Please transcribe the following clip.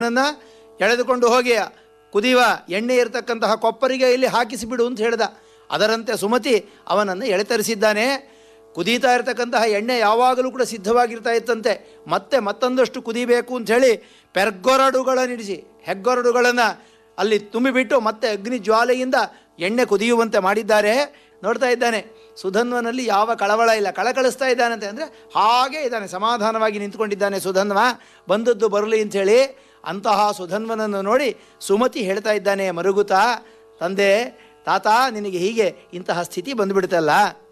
ಅವನನ್ನು ಎಳೆದುಕೊಂಡು ಹೋಗಿ ಕುದಿಯುವ ಎಣ್ಣೆ ಇರತಕ್ಕಂತಹ ಕೊಪ್ಪರಿಗೆ ಇಲ್ಲಿ ಹಾಕಿಸಿಬಿಡು ಅಂತ ಹೇಳ್ದ ಅದರಂತೆ ಸುಮತಿ ಅವನನ್ನು ಎಳೆತರಿಸಿದ್ದಾನೆ ಕುದೀತಾ ಇರತಕ್ಕಂತಹ ಎಣ್ಣೆ ಯಾವಾಗಲೂ ಕೂಡ ಸಿದ್ಧವಾಗಿರ್ತಾ ಇತ್ತಂತೆ ಮತ್ತೆ ಮತ್ತೊಂದಷ್ಟು ಕುದಿಬೇಕು ಅಂಥೇಳಿ ಪೆರ್ಗೊರಡುಗಳನ್ನಿಡಿಸಿ ಹೆಗ್ಗೊರಡುಗಳನ್ನು ಅಲ್ಲಿ ತುಂಬಿಬಿಟ್ಟು ಮತ್ತೆ ಅಗ್ನಿ ಜ್ವಾಲೆಯಿಂದ ಎಣ್ಣೆ ಕುದಿಯುವಂತೆ ಮಾಡಿದ್ದಾರೆ ನೋಡ್ತಾ ಇದ್ದಾನೆ ಸುಧನ್ವನಲ್ಲಿ ಯಾವ ಕಳವಳ ಇಲ್ಲ ಕಳಕಳಿಸ್ತಾ ಇದ್ದಾನಂತೆ ಅಂದರೆ ಹಾಗೆ ಇದ್ದಾನೆ ಸಮಾಧಾನವಾಗಿ ನಿಂತ್ಕೊಂಡಿದ್ದಾನೆ ಸುಧನ್ವ ಬಂದದ್ದು ಬರಲಿ ಅಂಥೇಳಿ ಅಂತಹ ಸುಧನ್ವನನ್ನು ನೋಡಿ ಸುಮತಿ ಹೇಳ್ತಾ ಇದ್ದಾನೆ ಮರುಗುತ್ತಾ ತಂದೆ ತಾತ ನಿನಗೆ ಹೀಗೆ ಇಂತಹ ಸ್ಥಿತಿ ಬಂದುಬಿಡುತ್ತಲ್ಲ